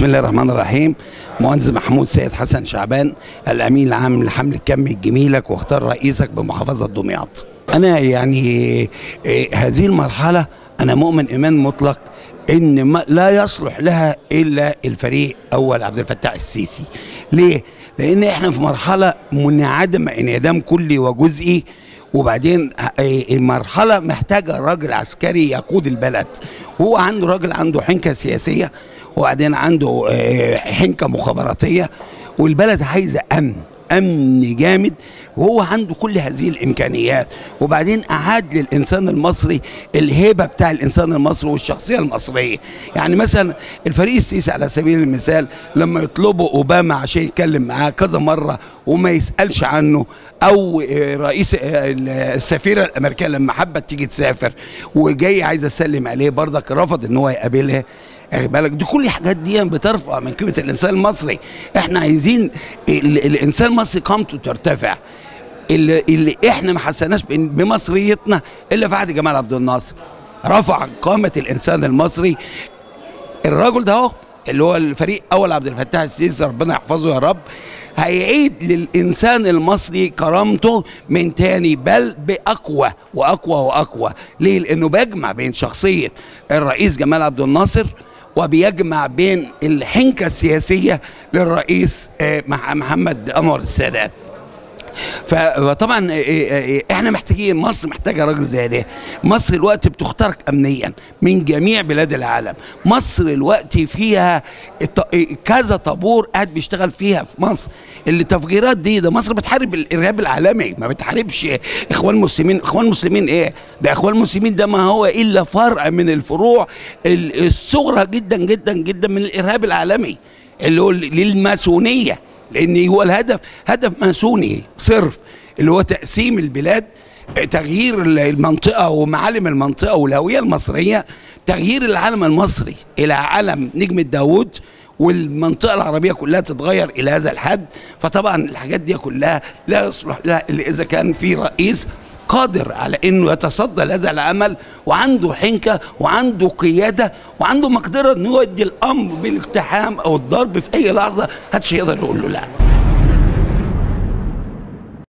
بسم الله الرحمن الرحيم مهندس محمود سيد حسن شعبان الامين العام لحمل الكم الجميلك واختار رئيسك بمحافظه دمياط انا يعني إيه، هذه المرحله انا مؤمن ايمان مطلق ان ما لا يصلح لها الا الفريق اول عبد الفتاح السيسي ليه لان احنا في مرحله منعدمه انعدام كلي وجزئي وبعدين إيه، المرحله محتاجه راجل عسكري يقود البلد وهو عنده راجل عنده حنكه سياسيه وبعدين عنده آه، حنكه مخابراتيه والبلد عايزه امن امن جامد وهو عنده كل هذه الامكانيات وبعدين اعاد للانسان المصري الهيبه بتاع الانسان المصري والشخصيه المصريه يعني مثلا الفريق السيسي على سبيل المثال لما يطلبوا اوباما عشان يتكلم معاه كذا مره وما يسالش عنه او آه، رئيس آه، السفيره الامريكيه لما حبت تيجي تسافر وجاي عايزه تسلم عليه برضك رفض ان هو يقابلها واخد بالك دي كل الحاجات دي بترفع من قيمه الانسان المصري احنا عايزين ال- الانسان المصري قامته ترتفع اللي, اللي احنا ما حسناش بإن- بمصريتنا الا في عهد جمال عبد الناصر رفع قامه الانسان المصري الرجل ده اهو اللي هو الفريق اول عبد الفتاح السيسي ربنا يحفظه يا رب هيعيد للانسان المصري كرامته من تاني بل باقوى واقوى واقوى ليه لانه بيجمع بين شخصيه الرئيس جمال عبد الناصر وبيجمع بين الحنكه السياسيه للرئيس آه، مح- محمد انور السادات ف- فطبعا إيه إيه احنا محتاجين مصر محتاجه راجل زي ده مصر الوقت بتخترق امنيا من جميع بلاد العالم مصر الوقت فيها الط- إيه كذا طابور قاعد بيشتغل فيها في مصر اللي تفجيرات دي ده مصر بتحارب الارهاب العالمي ما بتحاربش اخوان مسلمين اخوان مسلمين ايه ده اخوان مسلمين ده ما هو الا فرع من الفروع ال- الصغرى جدا جدا جدا من الارهاب العالمي اللي هو للماسونيه لان هو الهدف هدف ماسوني صرف اللي هو تقسيم البلاد تغيير المنطقه ومعالم المنطقه والهويه المصريه تغيير العالم المصري الى عالم نجم داوود والمنطقه العربيه كلها تتغير الى هذا الحد فطبعا الحاجات دي كلها لا يصلح لها الا اذا كان في رئيس قادر على انه يتصدى لهذا العمل وعنده حنكه وعنده قياده وعنده مقدره انه يودي الامر بالاقتحام او الضرب في اي لحظه محدش يقدر يقول له لا